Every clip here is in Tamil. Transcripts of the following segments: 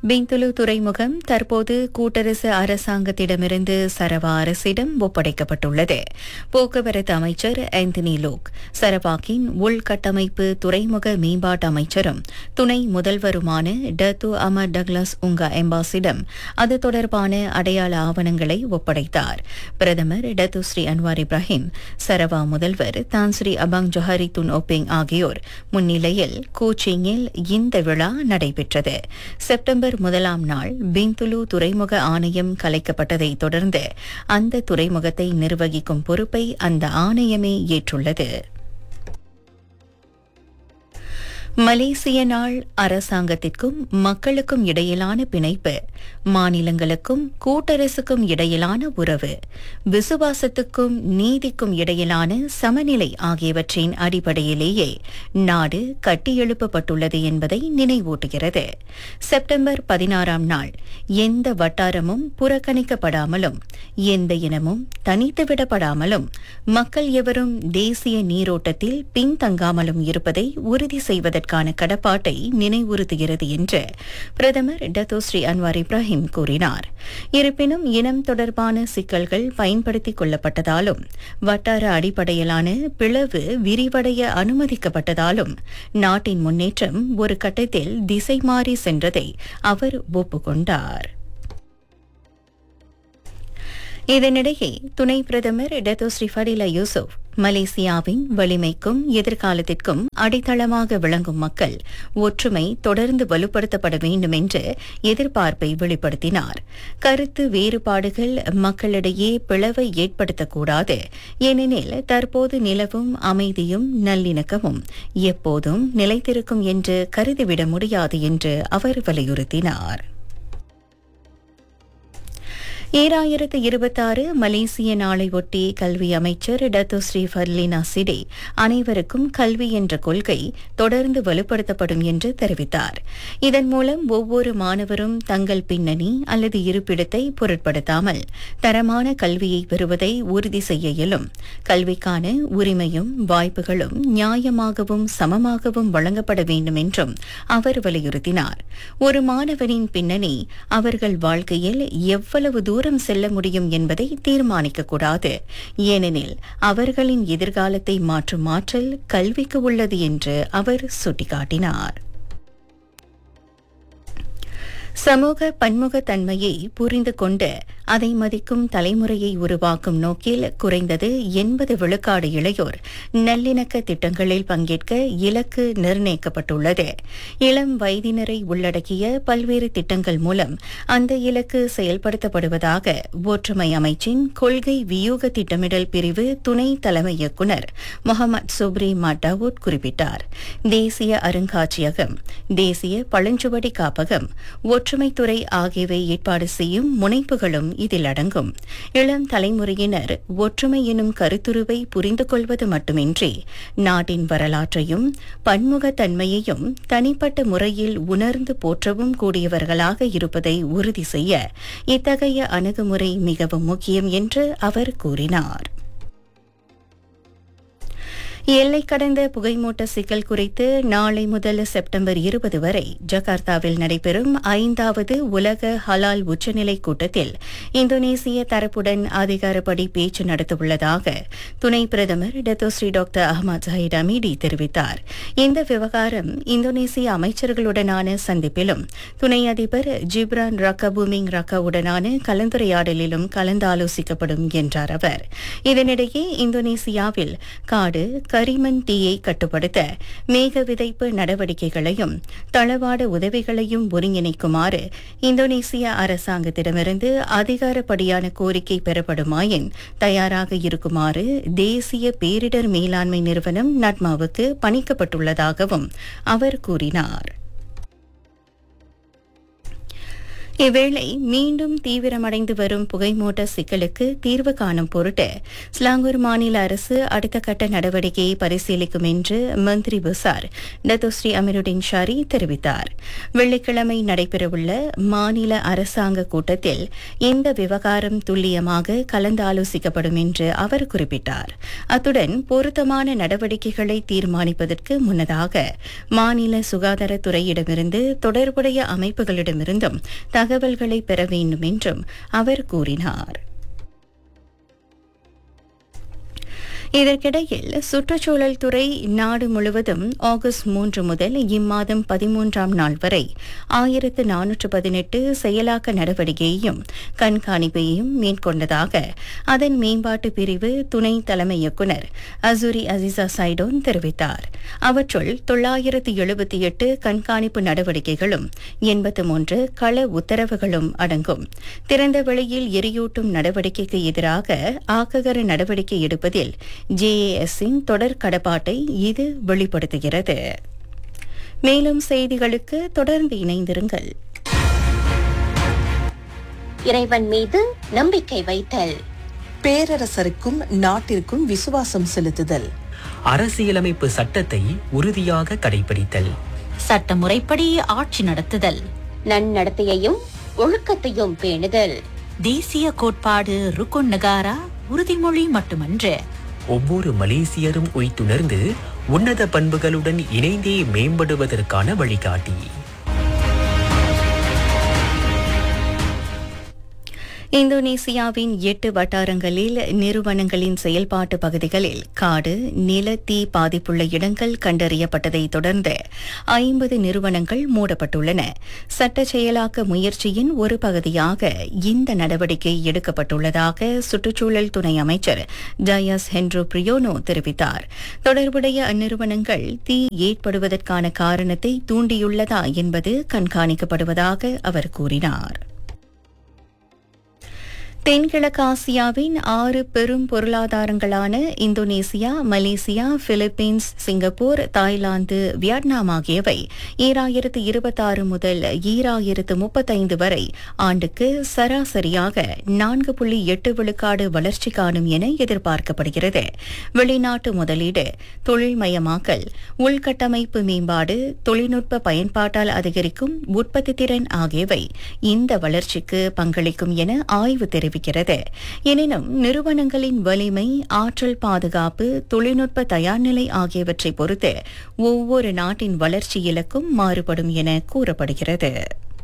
பிந்துலு துறைமுகம் தற்போது கூட்டரசு அரசாங்கத்திடமிருந்து சரவா அரசிடம் ஒப்படைக்கப்பட்டுள்ளது போக்குவரத்து அமைச்சர் ஆந்தனி லோக் சரவாக்கின் உள்கட்டமைப்பு துறைமுக மேம்பாட்டு அமைச்சரும் துணை முதல்வருமான டத்து அமர் டக்ளஸ் உங்கா எம்பாசிடம் அது தொடர்பான அடையாள ஆவணங்களை ஒப்படைத்தார் பிரதமர் Datuk Seri Anwar Ibrahim Sarawak முதல்வர் தான் ஸ்ரீ அபாங் ஜொஹரி துன் ஓபெங் ஆகியோர் முன்னிலையில் கோச்சிங்கில் இந்த விழா நடைபெற்றது செப்டம்பர் முதலாம் நாள் பிந்துலு துறைமுக ஆணையம் கலைக்கப்பட்டதைத் தொடர்ந்து அந்த துறைமுகத்தை நிர்வகிக்கும் பொறுப்பை அந்த ஆணையமே ஏற்றுள்ளது மலேசிய நாள் அரசாங்கத்திற்கும் மக்களுக்கும் இடையிலான பிணைப்பு மாநிலங்களுக்கும் கூட்டரசுக்கும் இடையிலான உறவு விசுவாசத்துக்கும் நீதிக்கும் இடையிலான சமநிலை ஆகியவற்றின் அடிப்படையிலேயே நாடு கட்டியெழுப்பப்பட்டுள்ளது என்பதை நினைவூட்டுகிறது செப்டம்பர் பதினாறாம் நாள் எந்த வட்டாரமும் புறக்கணிக்கப்படாமலும் எந்த இனமும் தனித்துவிடப்படாமலும் மக்கள் எவரும் தேசிய நீரோட்டத்தில் பின்தங்காமலும் இருப்பதை உறுதி செய்வதற்கு செய்வதற்கான கடப்பாட்டை நினைவுறுத்துகிறது என்று பிரதமர் டத்தோ ஸ்ரீ அன்வார் இப்ராஹிம் கூறினார் இருப்பினும் இனம் தொடர்பான சிக்கல்கள் பயன்படுத்திக் கொள்ளப்பட்டதாலும் வட்டார அடிப்படையிலான பிளவு விரிவடைய அனுமதிக்கப்பட்டதாலும் நாட்டின் முன்னேற்றம் ஒரு கட்டத்தில் திசை மாறி சென்றதை அவர் ஒப்புக்கொண்டார் இதனிடையே துணை பிரதமர் டத்தோ ஸ்ரீ ஃபடிலா யூசுப் மலேசியாவின் வலிமைக்கும் எதிர்காலத்திற்கும் அடித்தளமாக விளங்கும் மக்கள் ஒற்றுமை தொடர்ந்து வலுப்படுத்தப்பட வேண்டும் என்று எதிர்பார்ப்பை வெளிப்படுத்தினார் கருத்து வேறுபாடுகள் மக்களிடையே பிளவை ஏற்படுத்தக்கூடாது ஏனெனில் தற்போது நிலவும் அமைதியும் நல்லிணக்கமும் எப்போதும் நிலைத்திருக்கும் என்று கருதிவிட முடியாது என்று அவர் வலியுறுத்தினார் ஈராயிரத்து இருபத்தாறு மலேசிய நாளை ஒட்டி கல்வி அமைச்சர் டத்து ஸ்ரீ ஃபர்லினா சிடே அனைவருக்கும் கல்வி என்ற கொள்கை தொடர்ந்து வலுப்படுத்தப்படும் என்று தெரிவித்தார் இதன் மூலம் ஒவ்வொரு மாணவரும் தங்கள் பின்னணி அல்லது இருப்பிடத்தை பொருட்படுத்தாமல் தரமான கல்வியை பெறுவதை உறுதி செய்ய இயலும் கல்விக்கான உரிமையும் வாய்ப்புகளும் நியாயமாகவும் சமமாகவும் வழங்கப்பட வேண்டும் என்றும் அவர் வலியுறுத்தினார் ஒரு மாணவனின் பின்னணி அவர்கள் வாழ்க்கையில் எவ்வளவு தூரம் தூரம் செல்ல முடியும் என்பதை தீர்மானிக்கக்கூடாது ஏனெனில் அவர்களின் எதிர்காலத்தை மாற்றும் ஆற்றல் கல்விக்கு உள்ளது என்று அவர் சுட்டிக்காட்டினார் சமூக பன்முகத்தன்மையை புரிந்து கொண்டு அதை மதிக்கும் தலைமுறையை உருவாக்கும் நோக்கில் குறைந்தது எண்பது விழுக்காடு இளையோர் நல்லிணக்க திட்டங்களில் பங்கேற்க இலக்கு நிர்ணயிக்கப்பட்டுள்ளது இளம் வயதினரை உள்ளடக்கிய பல்வேறு திட்டங்கள் மூலம் அந்த இலக்கு செயல்படுத்தப்படுவதாக ஒற்றுமை அமைச்சின் கொள்கை வியூக திட்டமிடல் பிரிவு துணை தலைமை இயக்குநர் முகமது சுப்ரி மட்டாவூட் குறிப்பிட்டார் தேசிய அருங்காட்சியகம் தேசிய பழஞ்சுவடி காப்பகம் ஒற்றுமைத்துறை ஆகியவை ஏற்பாடு செய்யும் முனைப்புகளும் இதில் அடங்கும் இளம் தலைமுறையினர் ஒற்றுமை எனும் கருத்துருவை புரிந்து கொள்வது மட்டுமின்றி நாட்டின் வரலாற்றையும் பன்முகத்தன்மையையும் தனிப்பட்ட முறையில் உணர்ந்து போற்றவும் கூடியவர்களாக இருப்பதை உறுதி செய்ய இத்தகைய அணுகுமுறை மிகவும் முக்கியம் என்று அவர் கூறினார் எல்லை கடந்த புகைமூட்ட சிக்கல் குறித்து நாளை முதல் செப்டம்பர் இருபது வரை ஜகார்த்தாவில் நடைபெறும் ஐந்தாவது உலக ஹலால் உச்சநிலை கூட்டத்தில் இந்தோனேசிய தரப்புடன் அதிகாரப்படி பேச்சு நடத்தவுள்ளதாக துணை பிரதமர் Datuk Seri doctor Ahmad Zahid Hamidi தெரிவித்தார் இந்த விவகாரம் இந்தோனேசிய அமைச்சர்களுடனான சந்திப்பிலும் துணை அதிபர் ஜிப்ரான் ரக்கபூமிங் ரக்கவுடனான கலந்துரையாடலிலும் கலந்தாலோசிக்கப்படும் என்றார் அவர் இதனிடையே இந்தோனேசியாவில் காடு கரிமன் தீயை கட்டுப்படுத்த மேக விதைப்பு நடவடிக்கைகளையும் தளவாட உதவிகளையும் ஒருங்கிணைக்குமாறு இந்தோனேசிய அரசாங்கத்திடமிருந்து அதிகாரப்படியான கோரிக்கை பெறப்படுமாயின் தயாராக இருக்குமாறு தேசிய பேரிடர் மேலாண்மை நிறுவனம் நட்மாவுக்கு பணிக்கப்பட்டுள்ளதாகவும் அவர் கூறினார் இவ்வேளை மீண்டும் தீவிரமடைந்து வரும் புகைமூட்ட சிக்கலுக்கு தீர்வு காணும் பொருட்டு ஸ்லாங்கூர் மாநில அரசு அடுத்த கட்ட நடவடிக்கையை பரிசீலிக்கும் என்று மந்திரி புசார் டத்தோஸ்ரீ அமீருddin ஷாரி தெரிவித்தார் வெள்ளிக்கிழமை நடைபெறவுள்ள மாநில அரசாங்க கூட்டத்தில் இந்த விவகாரம் துல்லியமாக கலந்தாலோசிக்கப்படும் என்று அவர் குறிப்பிட்டார் அத்துடன் பொருத்தமான நடவடிக்கைகளை தீர்மானிப்பதற்கு முன்னதாக மாநில சுகாதாரத்துறையிடமிருந்து தொடர்புடைய அமைப்புகளிடமிருந்தும் தகவல்களை பெற வேண்டும் என்றும் அவர் கூறினார் இதற்கிடையில் சுற்றுச்சூழல் துறை நாடு முழுவதும் ஆகஸ்ட் மூன்று முதல் இம்மாதம் பதிமூன்றாம் நாள் வரை ஆயிரத்து நானூற்று பதினெட்டு செயலாக்க நடவடிக்கையையும் கண்காணிப்பையும் மேற்கொண்டதாக அதன் மேம்பாட்டு பிரிவு துணை தலைமை இயக்குநர் அசூரி அசிசா சைடோன் தெரிவித்தார் அவற்றுள் தொள்ளாயிரத்து எழுபத்தி எட்டு கண்காணிப்பு நடவடிக்கைகளும் எண்பத்து மூன்று கள உத்தரவுகளும் அடங்கும் திறந்த வெளியில் எரியூட்டும் நடவடிக்கைக்கு எதிராக ஆக்ககர நடவடிக்கை எடுப்பதில் ஜேஏஎஸ்ஸின் தொடர் கடப்பாட்டை இது வெளிப்படுத்துகிறது மேலும் செய்திகளுக்கு தொடர்ந்து இணைந்திருங்கள் இறைவன் மீது நம்பிக்கை வைத்தல் பேரரசருக்கும் நாட்டிற்கும் விசுவாசம் செலுத்துதல் அரசியலமைப்பு சட்டத்தை உறுதியாக கடைபிடித்தல் சட்டமுறைப்படி ஆட்சி நடத்துதல் நன்னடத்தையையும் ஒழுக்கத்தையும் பேணுதல் தேசிய கோட்பாடு ருக்குன் நகாரா உறுதிமொழி மட்டுமன்று ஒவ்வொரு மலேசியரும் உய்த்துணர்ந்து உன்னத பண்புகளுடன் இணைந்தே மேம்படுவதற்கான வழிகாட்டி இந்தோனேசியாவின் எட்டு வட்டாரங்களில் நிறுவனங்களின் செயல்பாட்டு பகுதிகளில் காடு நில தீ பாதிப்புள்ள இடங்கள் கண்டறியப்பட்டதை தொடர்ந்து ஐம்பது நிறுவனங்கள் மூடப்பட்டுள்ளன சட்ட செயலாக்க முயற்சியின் ஒரு பகுதியாக இந்த நடவடிக்கை எடுக்கப்பட்டுள்ளதாக சுற்றுச்சூழல் துணை அமைச்சர் டயஸ் ஹென்ரோ பிரியோனோ தெரிவித்தார் தொடர்புடைய அந்நிறுவனங்கள் தீ ஏற்படுவதற்கான காரணத்தை தூண்டியுள்ளதா என்பது கண்காணிக்கப்படுவதாக அவர் கூறினார் தென்கிழக்காசியாவின் ஆறு பெரும் பொருளாதாரங்களான Indonesia Malaysia Philippines Singapore Thailand Vietnam ஆகியவை ஈராயிரத்து இருபத்தாறு முதல் ஈராயிரத்து முப்பத்தைந்து வரை ஆண்டுக்கு சராசரியாக நான்கு புள்ளி எட்டு விழுக்காடு வளர்ச்சி காணும் என எதிர்பார்க்கப்படுகிறது வெளிநாட்டு முதலீடு தொழில்மயமாக்கல் உள்கட்டமைப்பு மேம்பாடு தொழில்நுட்ப பயன்பாட்டால் அதிகரிக்கும் உற்பத்தி திறன் ஆகியவை இந்த வளர்ச்சிக்கு பங்களிக்கும் என ஆய்வு தெரிவிக்கிறது எனினும் நிறுவனங்களின் வலிமை ஆற்றல் பாதுகாப்பு தொழில்நுட்ப தயார்நிலை ஆகியவற்றை பொறுத்து ஒவ்வொரு நாட்டின் வளர்ச்சி இலக்கும் மாறுபடும் என கூறப்படுகிறது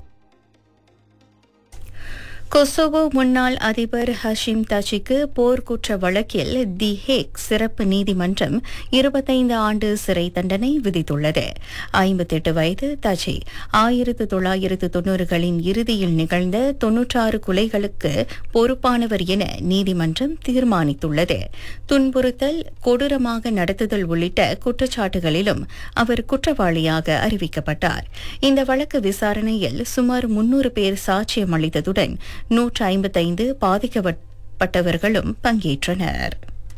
கொசோவோ முன்னாள் அதிபர் ஹஷிம் தச்சிக்கு போர்க்குற்ற வழக்கில் தி ஹேக் சிறப்பு நீதிமன்றம் இருபத்தைந்து ஆண்டு சிறை தண்டனை விதித்துள்ளது ஐம்பத்தெட்டு வயது தச்சி ஆயிரத்து தொள்ளாயிரத்து தொன்னூறுகளின் இறுதியில் நிகழ்ந்த தொன்னூற்றாறு கொலைகளுக்கு பொறுப்பானவர் என நீதிமன்றம் தீர்மானித்துள்ளது துன்புறுத்தல் கொடூரமாக நடத்துதல் உள்ளிட்ட குற்றச்சாட்டுகளிலும் அவர் குற்றவாளியாக அறிவிக்கப்பட்டார் இந்த வழக்கு விசாரணையில் சுமார் முன்னூறு பேர் சாட்சியம் அளித்ததுடன் நூற்று ஐம்பத்தைந்து பாதிக்கப்பட்டவர்களும் பங்கேற்றனர்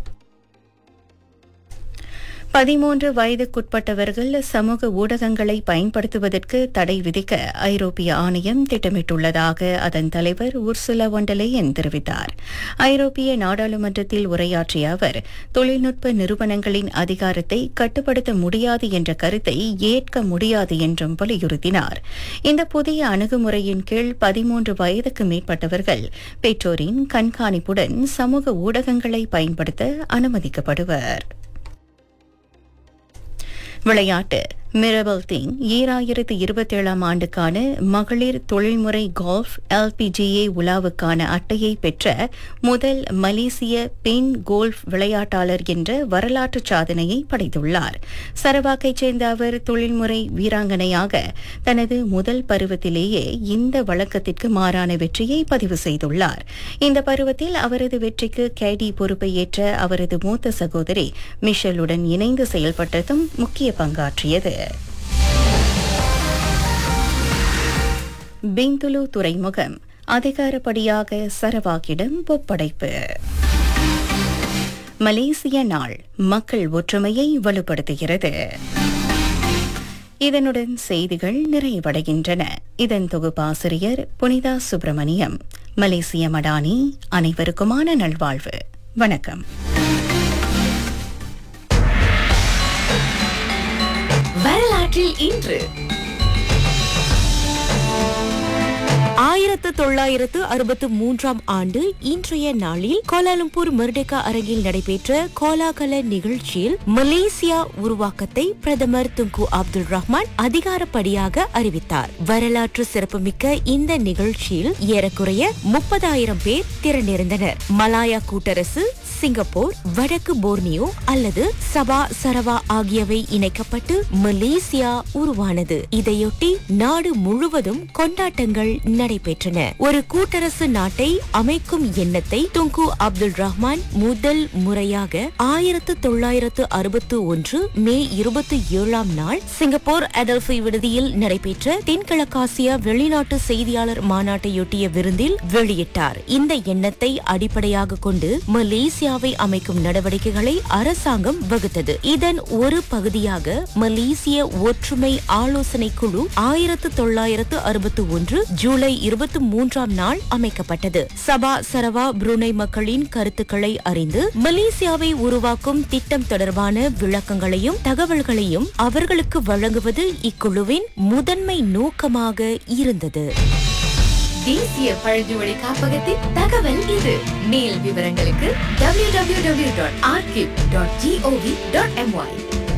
பதிமூன்று வயதுக்குட்பட்டவர்கள் சமூக ஊடகங்களை பயன்படுத்துவதற்கு தடை விதிக்க ஐரோப்பிய ஆணையம் திட்டமிட்டுள்ளதாக அதன் தலைவர் உர்சுலா ஒண்டலேயன் தெரிவித்தார் ஐரோப்பிய நாடாளுமன்றத்தில் உரையாற்றிய அவர் தொழில்நுட்ப நிறுவனங்களின் அதிகாரத்தை கட்டுப்படுத்த முடியாது என்ற கருத்தை ஏற்க முடியாது என்றும் வலியுறுத்தினார் இந்த புதிய அணுகுமுறையின் கீழ் பதிமூன்று வயதுக்கு மேற்பட்டவர்கள் பெற்றோரின் கண்காணிப்புடன் சமூக ஊடகங்களை பயன்படுத்த அனுமதிக்கப்படுவர் விளையாட்டு மிரபல் திங் ஈராயிரத்து இருபத்தேழாம் ஆண்டுக்கான மகளிர் தொழில்முறை கோல்ஃப் எல்பிஜிஏ உலாவுக்கான அட்டையை பெற்ற முதல் மலேசிய பெண் கோல்ஃப் விளையாட்டாளர் என்ற வரலாற்று சாதனையை படைத்துள்ளார் சரவாக்கைச் சேர்ந்த அவர் தொழில்முறை வீராங்கனையாக தனது முதல் பருவத்திலேயே இந்த வழக்கத்திற்கு மாறான வெற்றியை பதிவு செய்துள்ளார் இந்த பருவத்தில் அவரது வெற்றிக்கு கேடி பொறுப்பை ஏற்ற அவரது மூத்த சகோதரி மிஷலுடன் இணைந்து செயல்பட்டதும் முக்கிய பங்காற்றியது பிந்துலு துறைமுகம் அதிகாரப்படியாக சரவாக்கிடம் ஒப்படைப்பு மலேசிய நாள் மக்கள் ஒற்றுமையை வலுப்படுத்துகிறது இதனுடன் செய்திகள் நிறைவடைகின்றன இதன் தொகுப்பாசிரியர் புனிதா சுப்பிரமணியம் மலேசிய மடானி அனைவருக்குமான நல்வாழ்வு வணக்கம் வரலாற்றில் இன்று ஆயிரத்து தொள்ளாயிரத்து அறுபத்து மூன்றாம் ஆண்டு இன்றைய நாளில் கோலாலம்பூர் மெர்டெக்கா அரங்கில் நடைபெற்ற கோலாகல நிகழ்ச்சியில் மலேசியா உருவாக்கத்தை பிரதமர் துங்கு அப்துல் ரஹ்மான் அதிகாரப்படியாக அறிவித்தார் வரலாற்று சிறப்புமிக்க இந்த நிகழ்ச்சியில் ஏறக்குறைய முப்பதாயிரம் பேர் திரண்டிருந்தனர் மலாயா கூட்டரசு சிங்கப்பூர் வடக்கு போர்னியோ அல்லது சபா சரவா ஆகியவை இணைக்கப்பட்டு மலேசியா உருவானது இதையொட்டி நாடு முழுவதும் கொண்டாட்டங்கள் நடைபெற்றன ஒரு கூட்டரசு நாட்டை அமைக்கும் எண்ணத்தை துங்கு அப்துல் ரஹ்மான் முதல் முறையாக ஆயிரத்து தொள்ளாயிரத்து அறுபத்து ஒன்று மே இருபத்தி ஏழாம் நாள் சிங்கப்பூர் அடல்ஃபை விடுதியில் நடைபெற்ற தென்கிழக்காசிய வெளிநாட்டு செய்தியாளர் மாநாட்டையொட்டிய விருந்தில் வெளியிட்டார் இந்த எண்ணத்தை அடிப்படையாக கொண்டு மலேசியாவை அமைக்கும் நடவடிக்கைகளை அரசாங்கம் வகுத்தது இதன் ஒரு பகுதியாக மலேசிய ஒற்றுமை ஆலோசனை குழு ஆயிரத்து தொள்ளாயிரத்து அறுபத்தி ஒன்று ஜூலை இருபத்தி மூன்றாம் நாள் அமைக்கப்பட்டது சபா சரவா புருனை மக்களின் கருத்துக்களை அறிந்து மலேசியாவை உருவாக்கும் திட்டம் தொடர்பான விளக்கங்களையும் தகவல்களையும் அவர்களுக்கு வழங்குவது இக்குழுவின் முதன்மை நோக்கமாக இருந்தது தேசிய பழங்குமொழி காப்பகத்தின் தகவல் இது மேல் விவரங்களுக்கு www.archive.gov.my